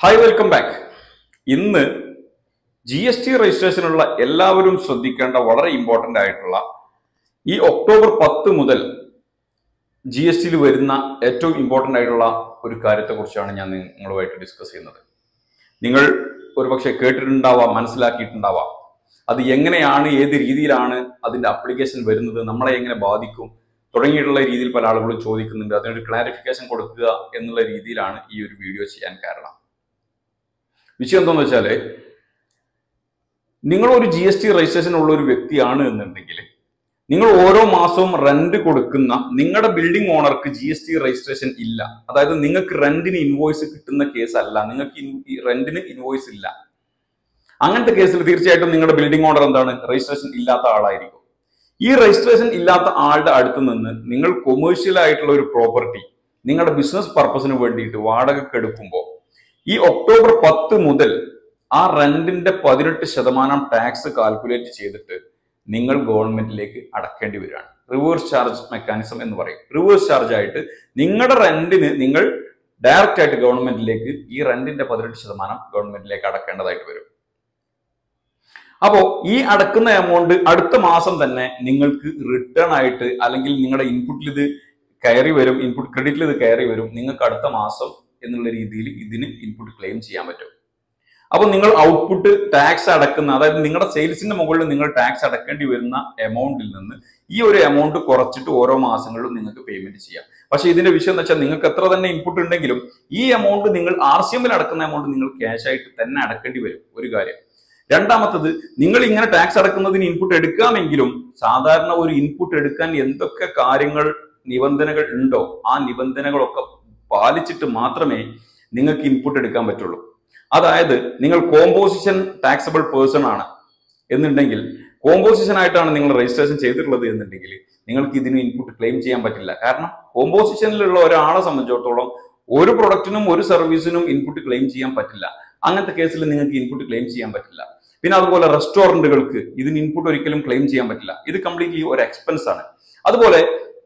hi welcome back ഇന്ന് G S T രജിസ്ട്രേഷനുള്ള എല്ലാവരും ശ്രദ്ധിക്കേണ്ട വളരെ ഇമ്പോർട്ടന്റ് ആയിട്ടുള്ള ഈ ഒക്ടോബർ പത്ത് മുതൽ ജി എസ് ടിയിൽ വരുന്ന ഏറ്റവും ഇമ്പോർട്ടന്റ് ആയിട്ടുള്ള ഒരു കാര്യത്തെക്കുറിച്ചാണ് ഞാൻ നിങ്ങളുമായിട്ട് ഡിസ്കസ് ചെയ്യുന്നത് നിങ്ങൾ ഒരുപക്ഷെ കേട്ടിട്ടുണ്ടാവാം മനസ്സിലാക്കിയിട്ടുണ്ടാവാം അത് എങ്ങനെയാണ് ഏത് രീതിയിലാണ് അതിന്റെ അപ്ലിക്കേഷൻ വരുന്നത് നമ്മളെ എങ്ങനെ ബാധിക്കും തുടങ്ങിയിട്ടുള്ള രീതിയിൽ പല ആളുകളും ചോദിക്കുന്നുണ്ട് അതിനൊരു ക്ലാരിഫിക്കേഷൻ കൊടുക്കുക എന്നുള്ള രീതിയിലാണ് ഈ ഒരു വീഡിയോ ചെയ്യാൻ കാരണം വിഷയം എന്താണെന്ന് വെച്ചാല് നിങ്ങൾ ഒരു ജി എസ് ടി രജിസ്ട്രേഷൻ ഉള്ള ഒരു വ്യക്തിയാണ് എന്നുണ്ടെങ്കിൽ നിങ്ങൾ ഓരോ മാസവും റെന്റ് കൊടുക്കുന്ന നിങ്ങളുടെ ബിൽഡിംഗ് ഓണർക്ക് ജി എസ് ടി രജിസ്ട്രേഷൻ ഇല്ല അതായത് നിങ്ങൾക്ക് റെന്റിന് ഇൻവോയ്സ് കിട്ടുന്ന കേസ് അല്ല നിങ്ങൾക്ക് റെന്റിന് ഇൻവോയ്സ് ഇല്ല അങ്ങനത്തെ കേസിൽ തീർച്ചയായിട്ടും നിങ്ങളുടെ ബിൽഡിംഗ് ഓണർ എന്താണ് രജിസ്ട്രേഷൻ ഇല്ലാത്ത ആളായിരിക്കും ഈ രജിസ്ട്രേഷൻ ഇല്ലാത്ത ആളുടെ അടുത്ത് നിന്ന് നിങ്ങൾ കൊമേഴ്ഷ്യൽ ആയിട്ടുള്ള ഒരു പ്രോപ്പർട്ടി നിങ്ങളുടെ ബിസിനസ് പർപ്പസിന് വേണ്ടിയിട്ട് വാടകയ്ക്ക് എടുക്കുമ്പോൾ ഈ ഒക്ടോബർ പത്ത് മുതൽ ആ റെന്റിന്റെ പതിനെട്ട് ശതമാനം ടാക്സ് കാൽക്കുലേറ്റ് ചെയ്തിട്ട് നിങ്ങൾ ഗവൺമെന്റിലേക്ക് അടക്കേണ്ടി വരികയാണ് റിവേഴ്സ് ചാർജ് മെക്കാനിസം എന്ന് പറയും റിവേഴ്സ് ചാർജ് ആയിട്ട് നിങ്ങളുടെ റെന്റിന് നിങ്ങൾ ഡയറക്റ്റ് ആയിട്ട് ഗവൺമെന്റിലേക്ക് ഈ റെന്റിന്റെ പതിനെട്ട് ശതമാനം ഗവൺമെന്റിലേക്ക് അടക്കേണ്ടതായിട്ട് വരും അപ്പോ ഈ അടക്കുന്ന എമൗണ്ട് അടുത്ത മാസം തന്നെ നിങ്ങൾക്ക് റിട്ടേൺ ആയിട്ട് അല്ലെങ്കിൽ നിങ്ങളുടെ ഇൻപുട്ടിൽ ഇത് കയറി വരും ഇൻപുട്ട് ക്രെഡിറ്റിൽ ഇത് കയറി വരും നിങ്ങൾക്ക് അടുത്ത മാസം എന്നുള്ള രീതിയിൽ ഇതിന് ഇൻപുട്ട് ക്ലെയിം ചെയ്യാൻ പറ്റും അപ്പോൾ നിങ്ങൾ ഔട്ട്പുട്ട് ടാക്സ് അടക്കുന്ന അതായത് നിങ്ങളുടെ സെയിൽസിന്റെ മുകളിൽ നിങ്ങൾ ടാക്സ് അടക്കേണ്ടി വരുന്ന എമൗണ്ടിൽ നിന്ന് ഈ ഒരു എമൗണ്ട് കുറച്ചിട്ട് ഓരോ മാസങ്ങളിലും നിങ്ങൾക്ക് പേയ്മെന്റ് ചെയ്യാം പക്ഷെ ഇതിന്റെ വിഷയം എന്ന് വെച്ചാൽ നിങ്ങൾക്ക് എത്ര തന്നെ ഇൻപുട്ട് ഉണ്ടെങ്കിലും ഈ എമൗണ്ട് നിങ്ങൾ ആർ സി എമ്മിൽ അടക്കുന്ന എമൗണ്ട് നിങ്ങൾ ക്യാഷ് ആയിട്ട് തന്നെ അടക്കേണ്ടി വരും ഒരു കാര്യം രണ്ടാമത്തത് നിങ്ങൾ ഇങ്ങനെ ടാക്സ് അടക്കുന്നതിന് ഇൻപുട്ട് എടുക്കാമെങ്കിലും സാധാരണ ഒരു ഇൻപുട്ട് എടുക്കാൻ എന്തൊക്കെ കാര്യങ്ങൾ നിബന്ധനകൾ ഉണ്ടോ ആ നിബന്ധനകളൊക്കെ പാലിച്ചിട്ട് മാത്രമേ നിങ്ങൾക്ക് ഇൻപുട്ട് എടുക്കാൻ പറ്റുള്ളൂ അതായത് നിങ്ങൾ കോമ്പോസിഷൻ ടാക്സബിൾ പേഴ്സൺ ആണ് എന്നുണ്ടെങ്കിൽ കോമ്പോസിഷൻ ആയിട്ടാണ് നിങ്ങൾ രജിസ്ട്രേഷൻ ചെയ്തിട്ടുള്ളത് എന്നുണ്ടെങ്കിൽ നിങ്ങൾക്ക് ഇതിന് ഇൻപുട്ട് ക്ലെയിം ചെയ്യാൻ പറ്റില്ല കാരണം കോമ്പോസിഷനിലുള്ള ഒരാളെ സംബന്ധിച്ചിടത്തോളം ഒരു പ്രൊഡക്റ്റിനും ഒരു സർവീസിനും ഇൻപുട്ട് ക്ലെയിം ചെയ്യാൻ പറ്റില്ല അങ്ങനത്തെ കേസിൽ നിങ്ങൾക്ക് ഇൻപുട്ട് ക്ലെയിം ചെയ്യാൻ പറ്റില്ല പിന്നെ അതുപോലെ റെസ്റ്റോറന്റുകൾക്ക് ഇതിന് ഇൻപുട്ട് ഒരിക്കലും ക്ലെയിം ചെയ്യാൻ പറ്റില്ല ഇത് കംപ്ലീറ്റ്ലി ഒരു എക്സ്പെൻസ് ആണ് അതുപോലെ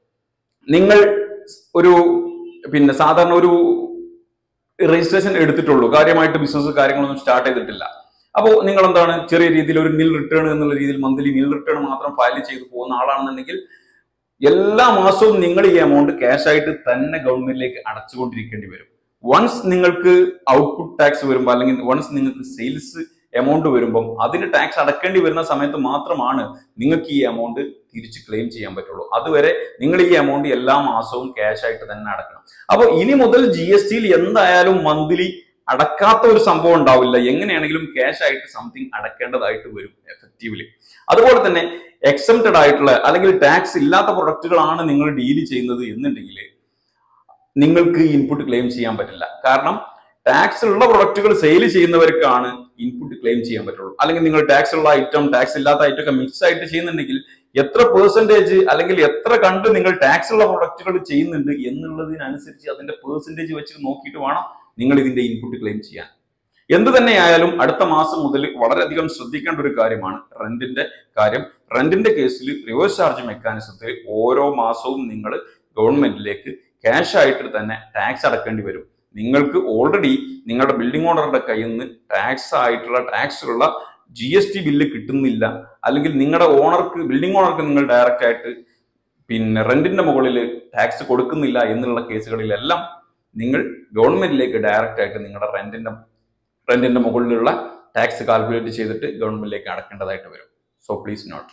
നിങ്ങൾ ഒരു പിന്നെ സാധാരണ ഒരു രജിസ്ട്രേഷൻ എടുത്തിട്ടുള്ളൂ കാര്യമായിട്ട് ബിസിനസ് കാര്യങ്ങളൊന്നും സ്റ്റാർട്ട് ചെയ്തിട്ടില്ല അപ്പോൾ നിങ്ങൾ എന്താണ് ചെറിയ രീതിയിൽ ഒരു നിൽ റിട്ടേൺ എന്നുള്ള രീതിയിൽ മന്ത്ലി നിൽ റിട്ടേൺ മാത്രം ഫയൽ ചെയ്ത് പോകുന്ന ആളാണെന്നുണ്ടെങ്കിൽ എല്ലാ മാസവും നിങ്ങൾ ഈ എമൗണ്ട് ക്യാഷ് ആയിട്ട് തന്നെ ഗവൺമെന്റിലേക്ക് അടച്ചുകൊണ്ടിരിക്കേണ്ടി വരും വൺസ് നിങ്ങൾക്ക് ഔട്ട്പുട്ട് ടാക്സ് വരുമ്പോൾ അല്ലെങ്കിൽ വൺസ് നിങ്ങൾക്ക് സെയിൽസ് എമൗണ്ട് വരുമ്പം അതിന് ടാക്സ് അടക്കേണ്ടി വരുന്ന സമയത്ത് മാത്രമാണ് നിങ്ങൾക്ക് ഈ എമൗണ്ട് തിരിച്ച് ക്ലെയിം ചെയ്യാൻ പറ്റുള്ളൂ അതുവരെ നിങ്ങൾ ഈ എമൗണ്ട് എല്ലാ മാസവും ക്യാഷ് ആയിട്ട് തന്നെ അടക്കണം അപ്പോൾ ഇനി മുതൽ ജി എസ് ടിയിൽ എന്തായാലും മന്ത്ലി അടക്കാത്ത ഒരു സംഭവം ഉണ്ടാവില്ല എങ്ങനെയാണെങ്കിലും ക്യാഷ് ആയിട്ട് സംതിങ് അടക്കേണ്ടതായിട്ട് വരും എഫക്റ്റീവ്ലി അതുപോലെ തന്നെ എക്സംപ്റ്റഡ് ആയിട്ടുള്ള അല്ലെങ്കിൽ ടാക്സ് ഇല്ലാത്ത പ്രൊഡക്റ്റുകളാണ് നിങ്ങൾ ഡീൽ ചെയ്യുന്നത് എന്നുണ്ടെങ്കിൽ നിങ്ങൾക്ക് ഇൻപുട്ട് ക്ലെയിം ചെയ്യാൻ പറ്റില്ല കാരണം ടാക്സ് ഉള്ള പ്രൊഡക്റ്റുകൾ സെയിൽ ചെയ്യുന്നവർക്കാണ് ഇൻപുട്ട് ക്ലെയിം ചെയ്യാൻ പറ്റുള്ളൂ അല്ലെങ്കിൽ നിങ്ങൾ ടാക്സ് ഉള്ള ഐറ്റം ടാക്സ് ഇല്ലാത്ത ഐറ്റം ഒക്കെ മിക്സ് ആയിട്ട് ചെയ്യുന്നുണ്ടെങ്കിൽ എത്ര പെർസെന്റേജ് അല്ലെങ്കിൽ എത്ര കണ്ട് നിങ്ങൾ ടാക്സ് ഉള്ള പ്രൊഡക്റ്റുകൾ ചെയ്യുന്നുണ്ട് എന്നുള്ളതിനനുസരിച്ച് അതിന്റെ പെർസെന്റേജ് വെച്ച് നോക്കിയിട്ട് വേണം നിങ്ങൾ ഇതിന്റെ ഇൻപുട്ട് ക്ലെയിം ചെയ്യാൻ എന്ത് തന്നെയായാലും അടുത്ത മാസം മുതൽ വളരെയധികം ശ്രദ്ധിക്കേണ്ട ഒരു കാര്യമാണ് റെന്റിന്റെ കാര്യം റെന്റിന്റെ കേസിൽ റിവേഴ്സ് ചാർജ് മെക്കാനിസത്തിൽ ഓരോ മാസവും നിങ്ങൾ ഗവൺമെന്റിലേക്ക് ക്യാഷ് ആയിട്ട് തന്നെ ടാക്സ് അടക്കേണ്ടി വരും നിങ്ങൾക്ക് ഓൾറെഡി നിങ്ങളുടെ ബിൽഡിംഗ് ഓണറുടെ കയ്യിൽ നിന്ന് ടാക്സ് ആയിട്ടുള്ള ടാക്സ് ഉള്ള ജി എസ് ടി ബില്ല് കിട്ടുന്നില്ല അല്ലെങ്കിൽ നിങ്ങളുടെ ഓണർക്ക് ബിൽഡിംഗ് ഓണർക്ക് നിങ്ങൾ ഡയറക്റ്റ് ആയിട്ട് പിന്നെ റെന്റിന്റെ മുകളിൽ ടാക്സ് കൊടുക്കുന്നില്ല എന്നുള്ള കേസുകളിലെല്ലാം നിങ്ങൾ ഗവൺമെന്റിലേക്ക് ഡയറക്റ്റ് ആയിട്ട് നിങ്ങളുടെ റെന്റിന്റെ റെന്റിന്റെ മുകളിലുള്ള ടാക്സ് കാൽക്കുലേറ്റ് ചെയ്തിട്ട് ഗവൺമെന്റിലേക്ക് അടക്കേണ്ടതായിട്ട് വരും സോ പ്ലീസ് നോട്ട്